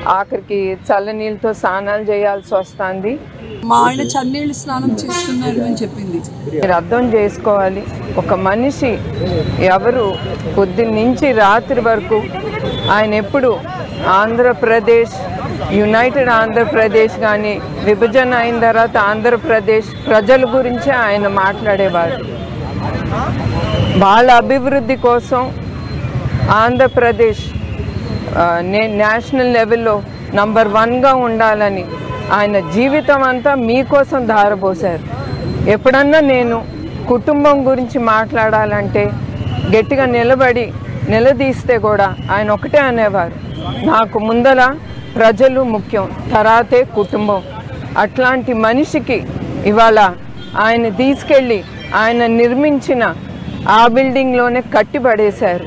ఆఖరికి చల్లనీళ్ళతో స్నానాలు చేయాల్సి వస్తుంది మా ఆయన చన్నీళ్ళు స్నానం చేస్తున్నారు అని చెప్పింది మీరు అర్థం చేసుకోవాలి ఒక మనిషి ఎవరు పొద్దున్న నుంచి రాత్రి వరకు ఆయన ఎప్పుడు ఆంధ్రప్రదేశ్ యునైటెడ్ ఆంధ్రప్రదేశ్ కానీ విభజన అయిన తర్వాత ఆంధ్రప్రదేశ్ ప్రజల గురించే ఆయన మాట్లాడేవారు వాళ్ళ అభివృద్ధి కోసం ఆంధ్రప్రదేశ్ ఆ, నే- నేషనల్ లెవెల్లో నంబర్ వన్గా ఉండాలని ఆయన జీవితం అంతా మీకోసం ధారపోశారు ఎప్పుడన్నా నేను కుటుంబం గురించి మాట్లాడాలంటే గట్టిగా నిలబడి నిలదీస్తే కూడా ఆయన ఒకటే అనేవారు నాకు ముందల ప్రజలు ముఖ్యం తర్వాతే కుటుంబం అట్లాంటి మనిషికి ఇవాళ ఆయన తీసుకెళ్ళి ఆయన నిర్మించిన ఆ బిల్డింగ్లోనే కట్టిపడేశారు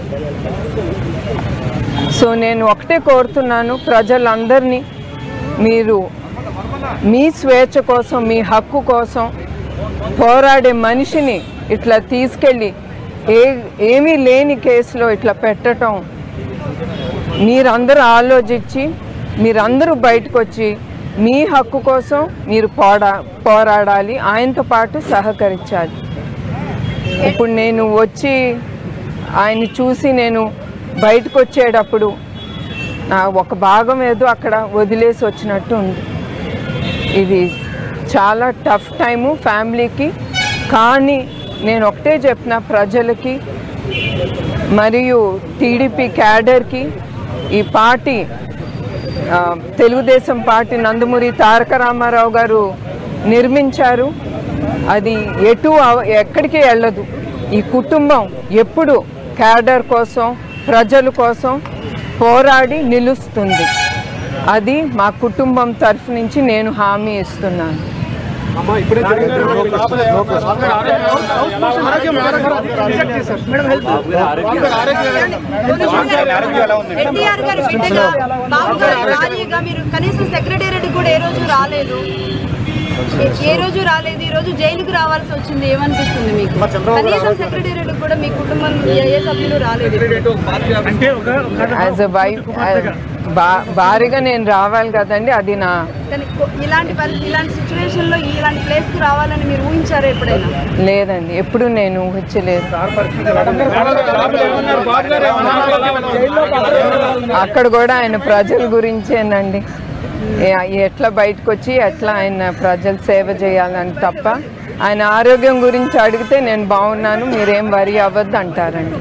సో నేను ఒకటే కోరుతున్నాను ప్రజలందరినీ మీరు మీ స్వేచ్ఛ కోసం మీ హక్కు కోసం పోరాడే మనిషిని ఇట్లా తీసుకెళ్ళి ఏ ఏమీ లేని కేసులో ఇట్లా పెట్టడం మీరందరూ ఆలోచించి మీరందరూ బయటకు వచ్చి మీ హక్కు కోసం మీరు పోరా పోరాడాలి ఆయనతో పాటు సహకరించాలి ఇప్పుడు నేను వచ్చి ఆయన్ని చూసి నేను బయటకు వచ్చేటప్పుడు నా ఒక భాగం ఏదో అక్కడ వదిలేసి వచ్చినట్టు ఉంది ఇది చాలా టఫ్ టైము ఫ్యామిలీకి కానీ నేను ఒకటే చెప్పిన ప్రజలకి మరియు టీడీపీ క్యాడర్కి ఈ పార్టీ ఆ, తెలుగుదేశం పార్టీ నందమూరి తారక రామారావు గారు నిర్మించారు అది ఎటు అవ- ఎక్కడికి వెళ్ళదు ఈ కుటుంబం ఎప్పుడు క్యాడర్ కోసం ప్రజల కోసం పోరాడి నిలుస్తుంది అది మా కుటుంబం తరఫు నుంచి నేను హామీ ఇస్తున్నాను ఎన్టీఆర్ గారి బిడ్డగా బాబు గారి భార్యగా మీరు కనీసం సెక్రటేరియట్ కూడా ఏ రోజు రాలేదు ఏ- ఏ రోజు రాలేదు ఈ రోజు జైలుకు రావాల్సి వచ్చింది ఏమనిపిస్తుంది మీకు కనీసం సెక్రటేరియట్ కూడా మీ కుటుంబం ఏ ఏ సభ్యులు రాలేదు యాజ్ అ వైఫ్ భారీగా నేను రావాలి కదండి అది నా కానీ కొ- ఇలాంటి పరిస్థితి ఇలాంటి సిచ్యువేషన్ లో ఇలాంటి ప్లేస్ కు రావాలని మీరు ఊహించారా ఎప్పుడైనా లేదండి ఎప్పుడు నేను ఊహించలేదు అక్కడ కూడా ఆయన ప్రజల గురించేనండి ఏ- ఎట్లా బయటకు వచ్చి ఎట్లా ఆయన ప్రజలు సేవ చేయాలని తప్ప ఆయన ఆరోగ్యం గురించి అడిగితే నేను బాగున్నాను మీరేం వరి అవ్వద్దు అంటారండి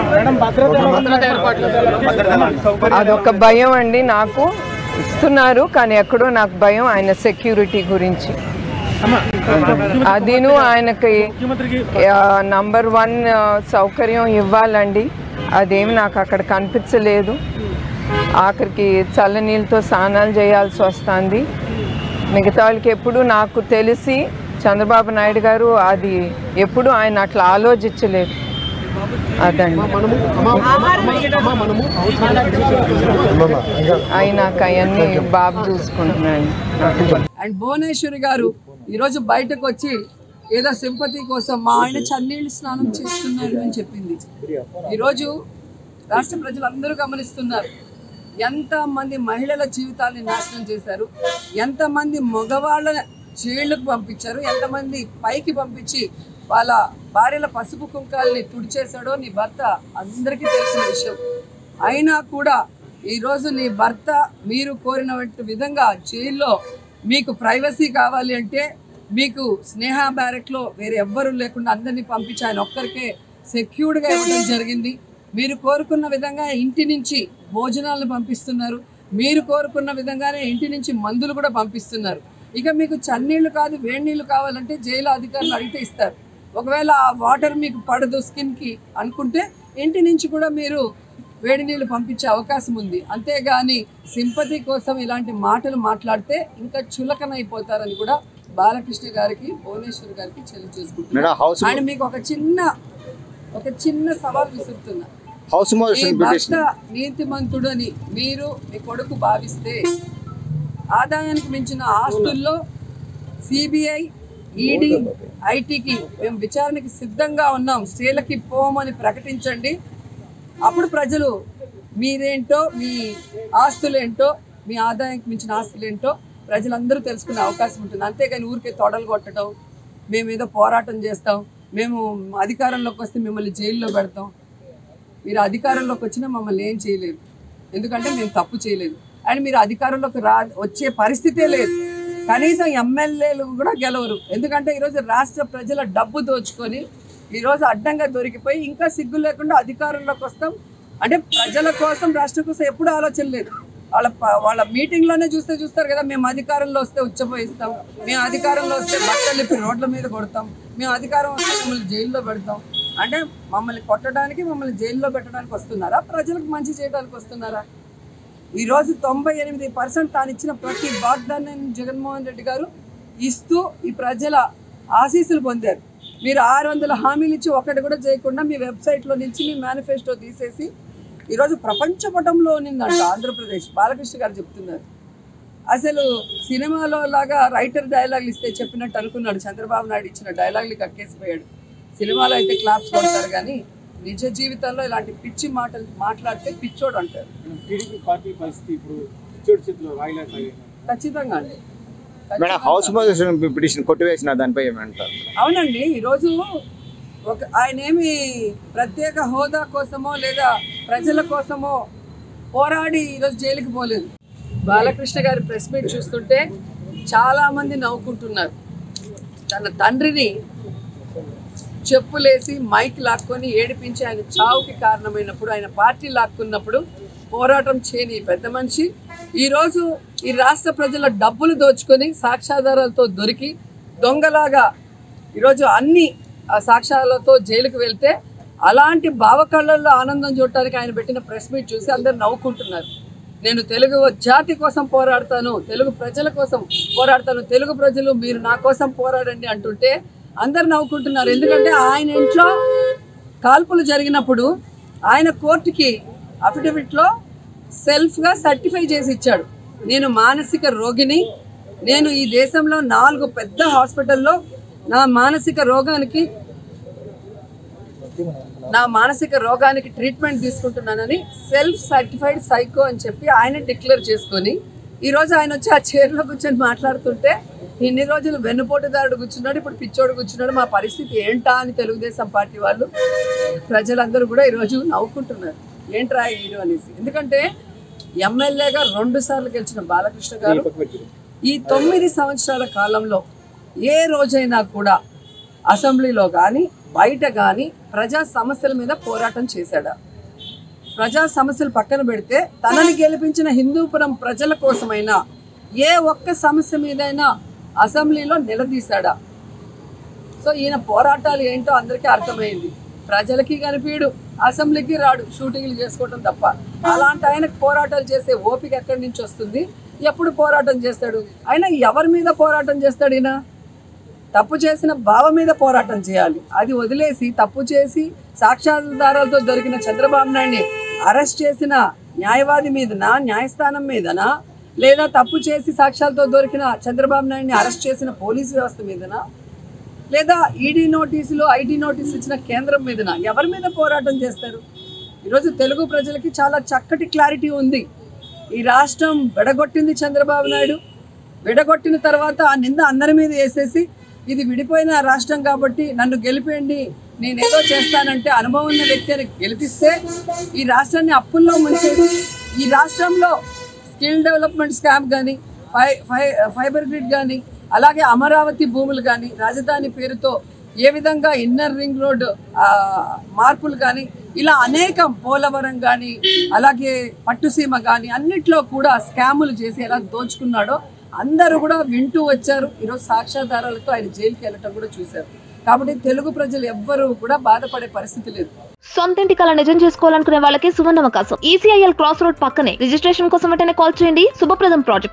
అదొక భయం అండి నాకు ఇస్తున్నారు కానీ ఎక్కడో నాకు భయం ఆయన సెక్యూరిటీ గురించి అదిను ఆయనకి నంబర్ వన్ సౌకర్యం ఇవ్వాలండి అదేమి నాకు అక్కడ కనిపించలేదు ఆఖరికి చల్లనీళ్ళతో స్నానాలు చేయాల్సి వస్తుంది మిగతా వాళ్ళకి ఎప్పుడు నాకు తెలిసి చంద్రబాబు నాయుడు గారు అది ఎప్పుడు ఆయన అట్లా ఆలోచించలేదు అదండి అయినాక అవన్నీ బాబు చూసుకుంటున్నాను అండ్ భువనేశ్వరి గారు ఈరోజు బయటకు వచ్చి ఏదో సింపతి కోసం మా ఆయన చన్నీళ్ళు స్నానం చేస్తున్నారు అని చెప్పింది ఈరోజు రాష్ట్ర ప్రజలందరూ గమనిస్తున్నారు ఎంతమంది మహిళల జీవితాలని నాశనం చేశారు ఎంతమంది మగవాళ్ళ జైళ్ళకు పంపించారు ఎంతమంది పైకి పంపించి వాళ్ళ భార్యల పసుపు కుంకాలని తుడిచేశాడో నీ భర్త అందరికీ తెలిసిన విషయం అయినా కూడా ఈరోజు నీ భర్త మీరు కోరిన విధంగా జైల్లో మీకు ప్రైవసీ కావాలి అంటే మీకు స్నేహ బ్యారెక్లో వేరే ఎవ్వరూ లేకుండా అందరినీ పంపించి ఆయన ఒక్కరికే సెక్యూర్డ్గా ఇవ్వడం జరిగింది మీరు కోరుకున్న విధంగా ఇంటి నుంచి భోజనాలను పంపిస్తున్నారు మీరు కోరుకున్న విధంగానే ఇంటి నుంచి మందులు కూడా పంపిస్తున్నారు ఇక మీకు చన్నీళ్ళు కాదు వేడి నీళ్ళు కావాలంటే జైలు అధికారులు అడిగితే ఇస్తారు ఒకవేళ ఆ వాటర్ మీకు పడదు స్కిన్కి అనుకుంటే ఇంటి నుంచి కూడా మీరు వేడి నీళ్ళు పంపించే అవకాశం ఉంది అంతేగాని సింపతి కోసం ఇలాంటి మాటలు మాట్లాడితే ఇంకా చులకనైపోతారని కూడా బాలకృష్ణ గారికి భువనేశ్వర్ గారికి చెల్లి చేసుకుంటున్నారు ఆయన మీకు ఒక చిన్న ఒక చిన్న సవాల్ విసురుతున్నా హౌస్ ఈ మోషన్ భర్త నీతిమంతుడని మీరు మీ కొడుకు భావిస్తే ఆదాయానికి మించిన ఆస్తుల్లో సిబిఐ ఈడీ ఐటీకి మేము విచారణకి సిద్ధంగా ఉన్నాం స్త్రీలకి పోమని ప్రకటించండి అప్పుడు ప్రజలు మీరేంటో మీ ఆస్తులేంటో మీ ఆదాయానికి మించిన ఆస్తులేంటో ప్రజలందరూ తెలుసుకునే అవకాశం ఉంటుంది అంతేగాని ఊరికే తొడలు కొట్టడం మేము ఏదో పోరాటం చేస్తాం మేము అధికారంలోకి వస్తే మిమ్మల్ని జైల్లో పెడతాం మీరు అధికారంలోకి వచ్చినా మమ్మల్ని ఏం చేయలేదు ఎందుకంటే మేము తప్పు చేయలేదు అండ్ మీరు అధికారంలోకి రా వచ్చే పరిస్థితే లేదు కనీసం ఎమ్మెల్యేలు కూడా గెలవరు ఎందుకంటే ఈరోజు రాష్ట్ర ప్రజల డబ్బు దోచుకొని ఈరోజు అడ్డంగా దొరికిపోయి ఇంకా సిగ్గు లేకుండా అధికారంలోకి వస్తాం అంటే ప్రజల కోసం రాష్ట్రం కోసం ఎప్పుడు ఆలోచన లేదు వాళ్ళ ప- వాళ్ళ మీటింగ్లోనే చూస్తే చూస్తారు కదా మేము అధికారంలో వస్తే ఉచ్చపోయిస్తాం మేము అధికారంలో వస్తే బట్టలు ఇప్పి రోడ్ల మీద కొడతాం మేము అధికారం వస్తే మమ్మల్ని జైల్లో పెడతాం అంటే మమ్మల్ని కొట్టడానికి మమ్మల్ని జైల్లో పెట్టడానికి వస్తున్నారా ప్రజలకు మంచి చేయడానికి వస్తున్నారా ఈ రోజు తొంభై ఎనిమిది పర్సెంట్ తాను ఇచ్చిన ప్రతి వాగ్దానాన్ని జగన్మోహన్ రెడ్డి గారు ఇస్తూ ఈ ప్రజల ఆశీస్సులు పొందారు మీరు ఆరు వందల హామీలు ఇచ్చి ఒకటి కూడా చేయకుండా మీ వెబ్సైట్లో నుంచి మీ మేనిఫెస్టో తీసేసి ఈరోజు ప్రపంచ పటంలో ఉన్నిందంట ఆంధ్రప్రదేశ్ బాలకృష్ణ గారు చెప్తున్నారు అసలు సినిమాలో లాగా రైటర్ డైలాగులు ఇస్తే చెప్పినట్టు అనుకున్నాడు చంద్రబాబు నాయుడు ఇచ్చిన డైలాగులు కక్కేసిపోయాడు సినిమాలో అయితే క్లాప్స్ కొడతారు కానీ నిజ జీవితంలో ఇలాంటి పిచ్చి మాటలు మాట్లాడితే పిచ్చోడు అంటారు టీడీపీ పార్టీ పరిస్థితి ఇప్పుడు పిచ్చోడి చేతిలో రాయిలా సాగింది ఖచ్చితంగా అండి మేడం హౌస్ పొజిషన్ పిటిషన్ కొట్టివేసిన దానిపై ఏమంటారు అవునండి ఈరోజు ఒక ఆయన ఏమి ప్రత్యేక హోదా కోసమో లేదా ప్రజల కోసమో పోరాడి ఈరోజు జైలుకి పోలేదు బాలకృష్ణ గారి ప్రెస్ మీట్ చూస్తుంటే చాలా మంది నవ్వుకుంటున్నారు తన తండ్రిని చెప్పులేసి మైక్ లాక్కొని ఏడిపించి ఆయన చావుకి కారణమైనప్పుడు ఆయన పార్టీ లాక్కున్నప్పుడు పోరాటం చేయని ఈ పెద్ద మనిషి ఈరోజు ఈ రాష్ట్ర ప్రజల డబ్బులు దోచుకొని సాక్ష్యాధారాలతో దొరికి దొంగలాగా ఈరోజు అన్ని ఆ సాక్ష్యాలతో జైలుకు వెళ్తే అలాంటి భావకళ్ళల్లో ఆనందం చూడటానికి ఆయన పెట్టిన ప్రెస్ మీట్ చూసి అందరు నవ్వుకుంటున్నారు నేను తెలుగు జాతి కోసం పోరాడతాను తెలుగు ప్రజల కోసం పోరాడతాను తెలుగు ప్రజలు మీరు నా కోసం పోరాడండి అంటుంటే అందరు నవ్వుకుంటున్నారు ఎందుకంటే ఆయన ఇంట్లో కాల్పులు జరిగినప్పుడు ఆయన కోర్టుకి అఫిడవిట్లో సెల్ఫ్గా సర్టిఫై చేసి ఇచ్చాడు నేను మానసిక రోగిని నేను ఈ దేశంలో నాలుగు పెద్ద హాస్పిటల్లో నా మానసిక రోగానికి నా మానసిక రోగానికి ట్రీట్మెంట్ తీసుకుంటున్నానని సెల్ఫ్ సర్టిఫైడ్ సైకో అని చెప్పి ఆయన డిక్లేర్ చేసుకొని ఈరోజు ఆయన వచ్చి ఆ చైర్లో కూర్చొని మాట్లాడుతుంటే ఇన్ని రోజులు వెన్నుపోటుదారుడు కూర్చున్నాడు ఇప్పుడు పిచ్చోడు కూర్చున్నాడు మా పరిస్థితి ఏంటా అని తెలుగుదేశం పార్టీ వాళ్ళు ప్రజలందరూ కూడా ఈరోజు నవ్వుకుంటున్నారు ఏంట్రా ఈడు అనేసి ఎందుకంటే ఎమ్మెల్యేగా రెండు సార్లు గెలిచిన బాలకృష్ణ గారు ఈ తొమ్మిది సంవత్సరాల కాలంలో ఏ రోజైనా కూడా అసెంబ్లీలో కానీ బయట కానీ ప్రజా సమస్యల మీద పోరాటం చేశాడా ప్రజా సమస్యలు పక్కన పెడితే తనని గెలిపించిన హిందూపురం ప్రజల కోసమైనా ఏ ఒక్క సమస్య మీదైనా అసెంబ్లీలో నిలదీశాడా సో ఈయన పోరాటాలు ఏంటో అందరికీ అర్థమైంది ప్రజలకి కనిపించడు అసెంబ్లీకి రాడు షూటింగ్లు చేసుకోవటం తప్ప అలాంటి ఆయనకు పోరాటాలు చేసే ఓపిక ఎక్కడి నుంచి వస్తుంది ఎప్పుడు పోరాటం చేస్తాడు అయినా ఎవరి మీద పోరాటం చేస్తాడు ఈయన తప్పు చేసిన బావ మీద పోరాటం చేయాలి అది వదిలేసి తప్పు చేసి సాక్ష్యాధారాలతో దొరికిన చంద్రబాబు నాయుడిని అరెస్ట్ చేసిన న్యాయవాది మీదనా న్యాయస్థానం మీదనా లేదా తప్పు చేసి సాక్ష్యాలతో దొరికిన చంద్రబాబు నాయుడిని అరెస్ట్ చేసిన పోలీస్ వ్యవస్థ మీదనా లేదా ఈడీ నోటీసులు ఐటీ నోటీసులు ఇచ్చిన కేంద్రం మీదన ఎవరి మీద పోరాటం చేస్తారు ఈరోజు తెలుగు ప్రజలకి చాలా చక్కటి క్లారిటీ ఉంది ఈ రాష్ట్రం విడగొట్టింది చంద్రబాబు నాయుడు విడగొట్టిన తర్వాత ఆ నింద అందరి మీద వేసేసి ఇది విడిపోయిన రాష్ట్రం కాబట్టి నన్ను గెలిపేయండి నేనేదో చేస్తానంటే అనుభవం ఉన్న వ్యక్తిని గెలిపిస్తే ఈ రాష్ట్రాన్ని అప్పుల్లో ముంచేసి ఈ రాష్ట్రంలో స్కిల్ డెవలప్మెంట్ స్కామ్ కానీ ఫై ఫై ఫైబర్ గ్రిడ్ కానీ అలాగే అమరావతి భూములు కానీ రాజధాని పేరుతో ఏ విధంగా ఇన్నర్ రింగ్ రోడ్ ఆ, మార్పులు కానీ ఇలా అనేకం పోలవరం కానీ అలాగే పట్టుసీమ కానీ అన్నిట్లో కూడా స్కాములు చేసి ఎలా దోచుకున్నాడో అందరూ కూడా వింటూ వచ్చారు ఈరోజు సాక్ష్యాధారాలతో ఆయన జైలుకి వెళ్ళటం కూడా చూశారు కాబట్టి తెలుగు ప్రజలు ఎవ్వరూ కూడా బాధపడే పరిస్థితి లేదు సొంతింటి కళ నిజం చేసుకోవాలనుకునే వాళ్ళకి సువర్ణ అవకాశం ఈసీఐఎల్ క్రాస్ రోడ్ పక్కనే రిజిస్ట్రేషన్ కోసం వెంటనే కాల్ చేయండి శుభప్రదం ప్రాజెక్ట్